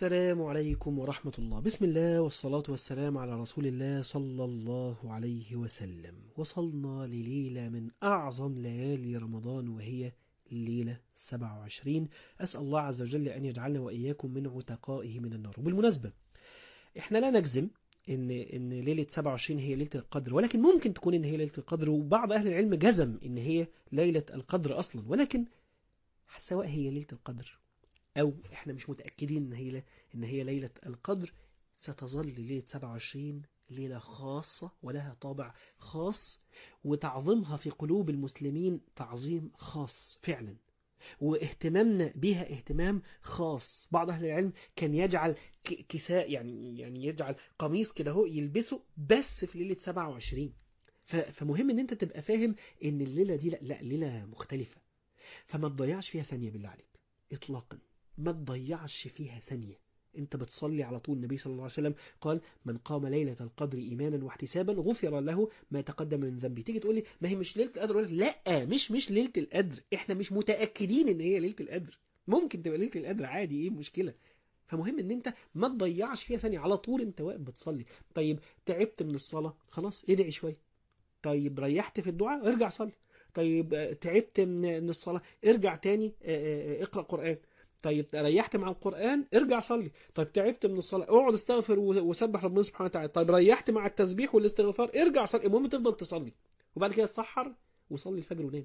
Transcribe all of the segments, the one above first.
السلام عليكم ورحمة الله بسم الله والصلاة والسلام على رسول الله صلى الله عليه وسلم وصلنا لليلة من أعظم ليالي رمضان وهي الليلة 27 أسأل الله عز وجل أن يجعلنا وإياكم من عتقائه من النار وبالمناسبة إحنا لا نجزم إن إن ليلة 27 هي ليلة القدر ولكن ممكن تكون إن هي ليلة القدر وبعض أهل العلم جزم إن هي ليلة القدر أصلا ولكن سواء هي ليلة القدر أو إحنا مش متأكدين إن هي إن هي ليلة القدر ستظل ليلة 27 ليلة خاصة ولها طابع خاص وتعظيمها في قلوب المسلمين تعظيم خاص فعلا واهتمامنا بها اهتمام خاص بعض أهل العلم كان يجعل كساء يعني يعني يجعل قميص كده هو يلبسه بس في ليلة 27 فمهم ان انت تبقى فاهم ان الليلة دي لا, لا ليلة مختلفة فما تضيعش فيها ثانية بالله عليك اطلاقا ما تضيعش فيها ثانية انت بتصلي على طول النبي صلى الله عليه وسلم قال من قام ليلة القدر إيمانا واحتسابا غفر له ما تقدم من ذنبه تيجي تقول لي ما هي مش ليلة القدر لا مش مش ليلة القدر احنا مش متأكدين ان هي ليلة القدر ممكن تبقى ليلة القدر عادي ايه المشكلة فمهم ان انت ما تضيعش فيها ثانية على طول انت واقف بتصلي طيب تعبت من الصلاة خلاص ادعي شوية طيب ريحت في الدعاء ارجع صلي طيب تعبت من الصلاة ارجع تاني اقرأ قرآن طيب ريحت مع القرآن ارجع صلي طيب تعبت من الصلاة اقعد استغفر وسبح ربنا سبحانه وتعالى طيب ريحت مع التسبيح والاستغفار ارجع صلي المهم تفضل تصلي وبعد كده تسحر وصلي الفجر ونام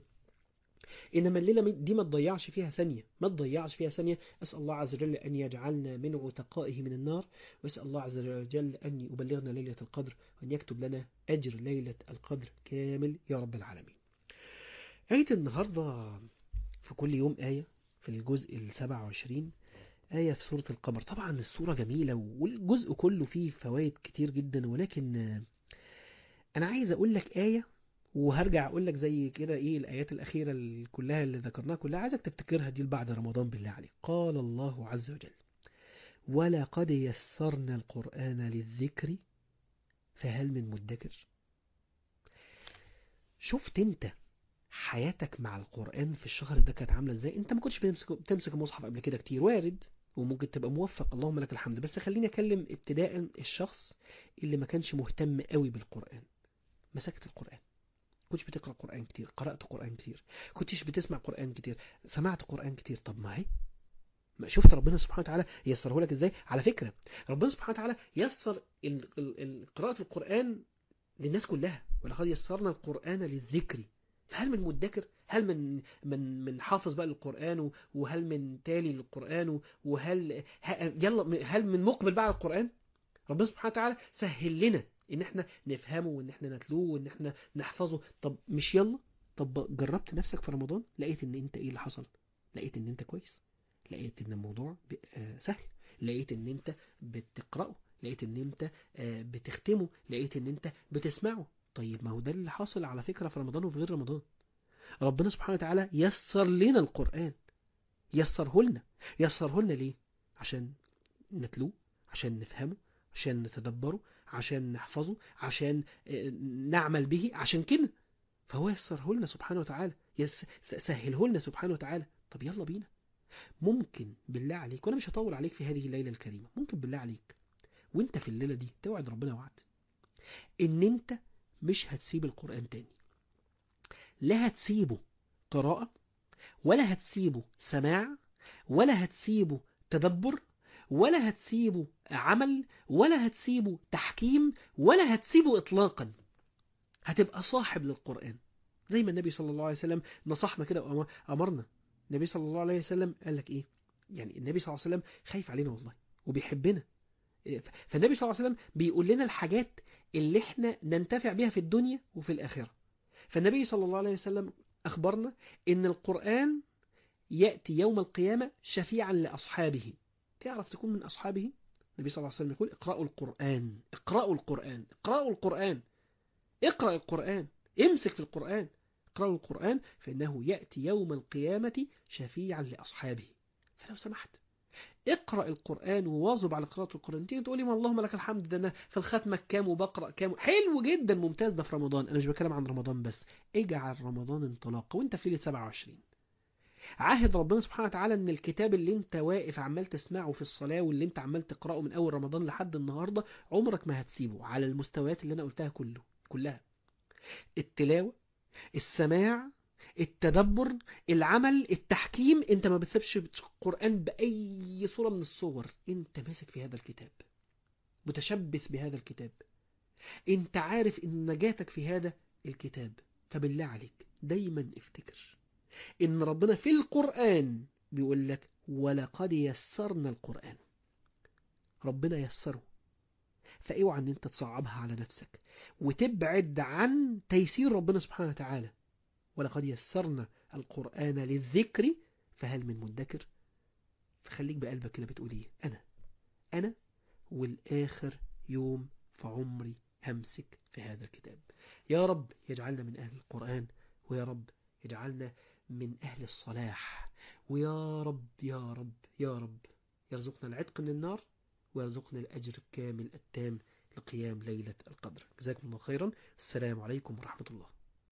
إنما الليلة دي ما تضيعش فيها ثانية ما تضيعش فيها ثانية أسأل الله عز وجل أن يجعلنا من عتقائه من النار وأسأل الله عز وجل أن يبلغنا ليلة القدر وأن يكتب لنا أجر ليلة القدر كامل يا رب العالمين آية النهاردة في كل يوم آية في الجزء السبع وعشرين آية في سورة القمر طبعا السورة جميلة والجزء كله فيه فوائد كتير جدا ولكن أنا عايز أقول لك آية وهرجع أقول لك زي كده إيه الآيات الأخيرة كلها اللي ذكرناها كلها عايزك تفتكرها دي بعد رمضان بالله عليك قال الله عز وجل ولقد يسرنا القرآن للذكر فهل من مدكر شفت انت حياتك مع القرآن في الشهر ده كانت عاملة ازاي انت ما كنتش بتمسك المصحف قبل كده كتير وارد وممكن تبقى موفق اللهم لك الحمد بس خليني اكلم ابتداء الشخص اللي ما كانش مهتم قوي بالقرآن مسكت القرآن كنتش بتقرأ قرآن كتير قرأت قرآن كتير كنتش بتسمع قرآن كتير سمعت قرآن كتير طب ما هي ما شفت ربنا سبحانه وتعالى يسره لك ازاي على فكرة ربنا سبحانه وتعالى يسر قراءة القرآن للناس كلها ولقد يسرنا القرآن للذكر فهل من مدكر هل من من من حافظ بقى للقرآن وهل من تالي للقرآن وهل يلا هل من مقبل بقى على القرآن ربنا سبحانه وتعالى سهل لنا ان احنا نفهمه وان احنا نتلوه وان احنا نحفظه طب مش يلا طب جربت نفسك في رمضان لقيت ان انت ايه اللي حصل لقيت ان انت كويس لقيت ان الموضوع سهل لقيت ان انت بتقرأه لقيت ان انت بتختمه لقيت ان انت بتسمعه طيب ما هو ده اللي حاصل على فكرة في رمضان وفي غير رمضان ربنا سبحانه وتعالى يسر لنا القرآن يسره لنا يسره لنا ليه عشان نتلوه عشان نفهمه عشان نتدبره عشان نحفظه عشان نعمل به عشان كده فهو يسره لنا سبحانه وتعالى سهله لنا سبحانه وتعالى طب يلا بينا ممكن بالله عليك وانا مش هطول عليك في هذه الليلة الكريمة ممكن بالله عليك وانت في الليلة دي توعد ربنا وعد ان انت مش هتسيب القرآن تاني لا هتسيبه قراءة ولا هتسيبه سماع ولا هتسيبه تدبر ولا هتسيبه عمل ولا هتسيبه تحكيم ولا هتسيبه إطلاقا هتبقى صاحب للقرآن زي ما النبي صلى الله عليه وسلم نصحنا كده وأمرنا النبي صلى الله عليه وسلم قال لك إيه يعني النبي صلى الله عليه وسلم خايف علينا والله وبيحبنا فالنبي صلى الله عليه وسلم بيقول لنا الحاجات اللي احنا ننتفع بها في الدنيا وفي الآخرة فالنبي صلى الله عليه وسلم أخبرنا إن القرآن يأتي يوم القيامة شفيعا لأصحابه تعرف تكون من أصحابه النبي صلى الله عليه وسلم يقول اقرأوا القرآن اقرأوا القرآن اقرأوا القرآن اقرأ القرآن امسك في القرآن اقرأوا القرآن فإنه يأتي يوم القيامة شفيعا لأصحابه فلو سمحت اقرأ القرآن وواظب على قراءة القرآن تيجي تقولي ما اللهم لك الحمد ده انا في الختمة كام وبقرأ كام حلو جدا ممتاز ده في رمضان انا مش بتكلم عن رمضان بس اجعل رمضان انطلاقة وانت في ليلة 27 عاهد ربنا سبحانه وتعالى ان الكتاب اللي انت واقف عمال تسمعه في الصلاة واللي انت عمال تقرأه من اول رمضان لحد النهاردة عمرك ما هتسيبه على المستويات اللي انا قلتها كله كلها التلاوة السماع التدبر العمل التحكيم انت ما بتسيبش القرآن بأي صورة من الصور انت ماسك في هذا الكتاب متشبث بهذا الكتاب انت عارف ان نجاتك في هذا الكتاب فبالله عليك دايما افتكر ان ربنا في القرآن بيقول لك ولقد يسرنا القرآن ربنا يسره فاوعى ان انت تصعبها على نفسك وتبعد عن تيسير ربنا سبحانه وتعالى ولقد يسرنا القرآن للذكر فهل من مدكر فخليك بقلبك كده بتقول ايه انا انا والاخر يوم في عمري همسك في هذا الكتاب يا رب يجعلنا من اهل القرآن ويا رب يجعلنا من أهل الصلاح ويا رب يا رب يا رب يرزقنا العتق من النار ويرزقنا الأجر الكامل التام لقيام ليلة القدر جزاكم الله خيرا السلام عليكم ورحمة الله